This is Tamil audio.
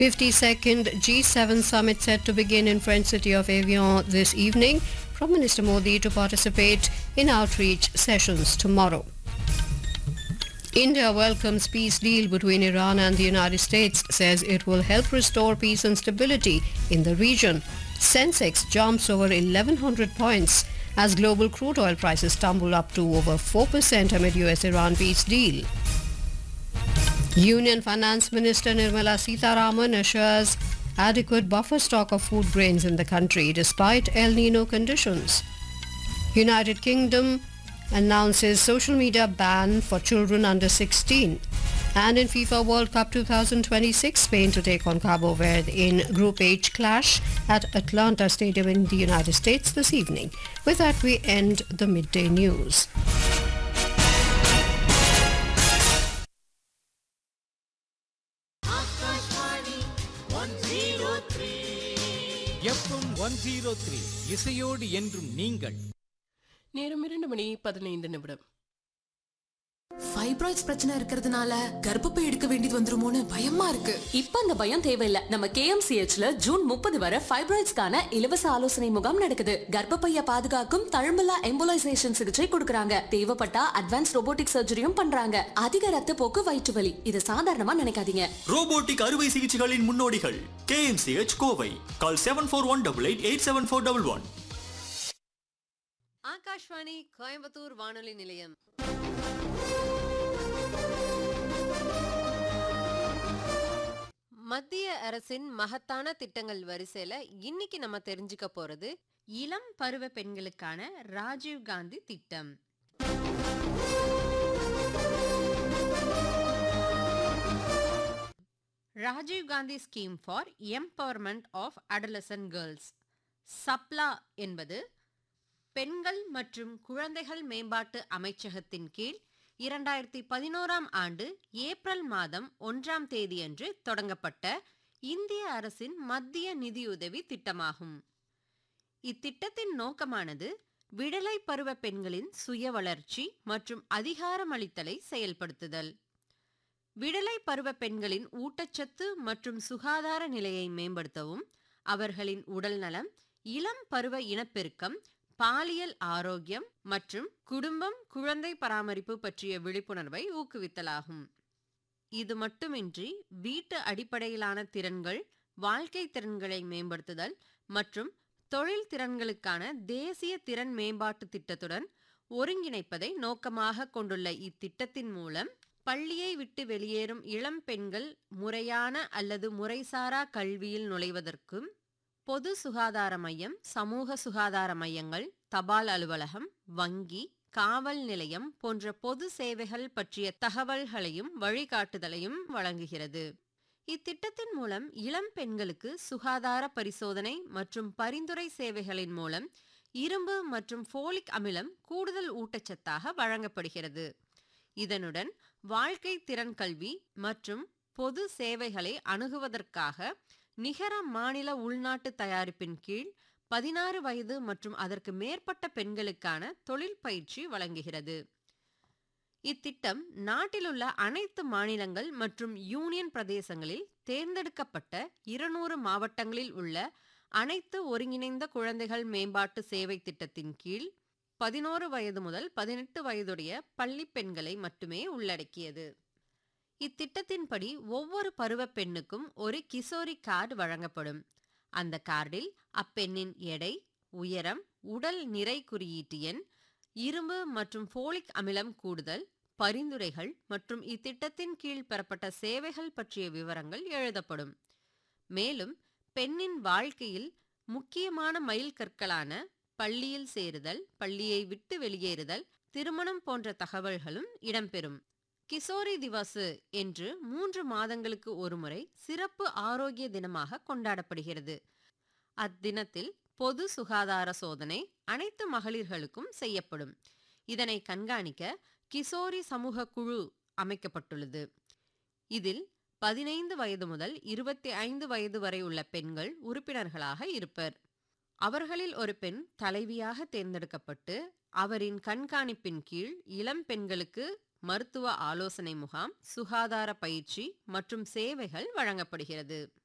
52nd G7 summit set to begin in French city of Avion this evening. Prime Minister Modi to participate in outreach sessions tomorrow. India welcomes peace deal between Iran and the United States, says it will help restore peace and stability in the region. Sensex jumps over 1100 points as global crude oil prices tumble up to over 4% amid US-Iran peace deal. Union Finance Minister Nirmala Sitharaman assures adequate buffer stock of food grains in the country despite El Nino conditions. United Kingdom announces social media ban for children under 16. And in FIFA World Cup 2026, Spain to take on Cabo Verde in Group H clash at Atlanta Stadium in the United States this evening. With that, we end the midday news. FM one zero three இசையோடு என்றும் நீங்கள் நேரம் இரண்டு மணி பதினைந்து நிமிடம் ஃபைப்ராய்ட்ஸ் பிரச்சனை இருக்கிறதுனால கர்ப்பப்பை எடுக்க வேண்டியது வந்துருமோன்னு பயமா இருக்கு இப்ப அந்த பயம் தேவையில்ல நம்ம கேஎம்சிஹெச்ல ஜூன் முப்பது வரை ஃபைப்ராய்ட்ஸ்க்கான இலவச ஆலோசனை முகாம் நடக்குது கர்ப்பப்பைய பாதுகாக்கும் தழும்பலா எம்போலைசேஷன் சிகிச்சை கொடுக்கறாங்க தேவைப்பட்டா அட்வான்ஸ் ரோபோட்டிக் சர்ஜரியும் பண்றாங்க அதிக ரத்த போக்கு வயிற்று வலி இது சாதாரணமா நினைக்காதீங்க ரோபோட்டிக் அறுவை சிகிச்சைகளின் முன்னோடிகள் KMCH Kovai call seven four one double eight eight seven four double one Akashvani Coimbatore வானொலி நிலையம் மத்திய அரசின் மகத்தான திட்டங்கள் வரிசையில இன்னைக்கு நம்ம தெரிஞ்சுக்க போறது இளம் பருவ பெண்களுக்கான ராஜீவ் காந்தி திட்டம் Rajiv Gandhi scheme for empowerment of adolescent girls Sabla என்பது பெண்கள் மற்றும் குழந்தைகள் மேம்பாட்டு அமைச்சகத்தின் கீழ் இரண்டாயிரத்தி பதினோராம் ஆண்டு ஏப்ரல் மாதம் ஒன்றாம் தேதியன்று தொடங்கப்பட்ட இந்திய அரசின் மத்திய நிதியுதவி திட்டமாகும் இத்திட்டத்தின் நோக்கமானது விடலை பருவ பெண்களின் சுய வளர்ச்சி மற்றும் அதிகாரமளித்தலை செயல்படுத்துதல் விடலை பருவ பெண்களின் ஊட்டச்சத்து மற்றும் சுகாதார நிலையை மேம்படுத்தவும் அவர்களின் உடல் நலம் இளம் பருவ இனப்பெருக்கம் பாலியல் ஆரோக்கியம் மற்றும் குடும்பம் குழந்தை பராமரிப்பு பற்றிய விழிப்புணர்வை ஊக்குவித்தலாகும் இது மட்டுமின்றி வீட்டு அடிப்படையிலான திறன்கள் வாழ்க்கை திறன்களை மேம்படுத்துதல் மற்றும் தொழில் திறன்களுக்கான தேசிய திறன் மேம்பாட்டு திட்டத்துடன் ஒருங்கிணைப்பதை நோக்கமாக கொண்டுள்ள இத்திட்டத்தின் மூலம் பள்ளியை விட்டு வெளியேறும் இளம் பெண்கள் முறையான அல்லது முறைசாரா கல்வியில் நுழைவதற்கும் பொது சுகாதார மையம் சமூக சுகாதார மையங்கள் தபால் அலுவலகம் வங்கி காவல் நிலையம் போன்ற பொது சேவைகள் பற்றிய தகவல்களையும் வழிகாட்டுதலையும் வழங்குகிறது இத்திட்டத்தின் மூலம் இளம் பெண்களுக்கு சுகாதார பரிசோதனை மற்றும் பரிந்துரை சேவைகளின் மூலம் இரும்பு மற்றும் ஃபோலிக் அமிலம் கூடுதல் ஊட்டச்சத்தாக வழங்கப்படுகிறது இதனுடன் வாழ்க்கை திறன் கல்வி மற்றும் பொது சேவைகளை அணுகுவதற்காக நிகர மாநில உள்நாட்டு தயாரிப்பின் கீழ் பதினாறு வயது மற்றும் அதற்கு மேற்பட்ட பெண்களுக்கான தொழில் பயிற்சி வழங்குகிறது இத்திட்டம் நாட்டிலுள்ள அனைத்து மாநிலங்கள் மற்றும் யூனியன் பிரதேசங்களில் தேர்ந்தெடுக்கப்பட்ட இருநூறு மாவட்டங்களில் உள்ள அனைத்து ஒருங்கிணைந்த குழந்தைகள் மேம்பாட்டு சேவை திட்டத்தின் கீழ் பதினோரு வயது முதல் பதினெட்டு வயதுடைய பள்ளி பெண்களை மட்டுமே உள்ளடக்கியது இத்திட்டத்தின்படி ஒவ்வொரு பருவ பெண்ணுக்கும் ஒரு கிசோரி கார்டு வழங்கப்படும் அந்த கார்டில் அப்பெண்ணின் எடை உயரம் உடல் நிறை குறியீட்டு எண் இரும்பு மற்றும் ஃபோலிக் அமிலம் கூடுதல் பரிந்துரைகள் மற்றும் இத்திட்டத்தின் கீழ் பெறப்பட்ட சேவைகள் பற்றிய விவரங்கள் எழுதப்படும் மேலும் பெண்ணின் வாழ்க்கையில் முக்கியமான மைல் கற்களான பள்ளியில் சேருதல் பள்ளியை விட்டு வெளியேறுதல் திருமணம் போன்ற தகவல்களும் இடம்பெறும் கிசோரி திவசு என்று மூன்று மாதங்களுக்கு ஒருமுறை சிறப்பு ஆரோக்கிய தினமாக கொண்டாடப்படுகிறது அத்தினத்தில் பொது சுகாதார சோதனை அனைத்து மகளிர்களுக்கும் செய்யப்படும் இதனை கண்காணிக்க கிசோரி சமூக குழு அமைக்கப்பட்டுள்ளது இதில் பதினைந்து வயது முதல் இருபத்தி ஐந்து வயது வரை உள்ள பெண்கள் உறுப்பினர்களாக இருப்பர் அவர்களில் ஒரு பெண் தலைவியாக தேர்ந்தெடுக்கப்பட்டு அவரின் கண்காணிப்பின் கீழ் இளம் பெண்களுக்கு மருத்துவ ஆலோசனை முகாம் சுகாதார பயிற்சி மற்றும் சேவைகள் வழங்கப்படுகிறது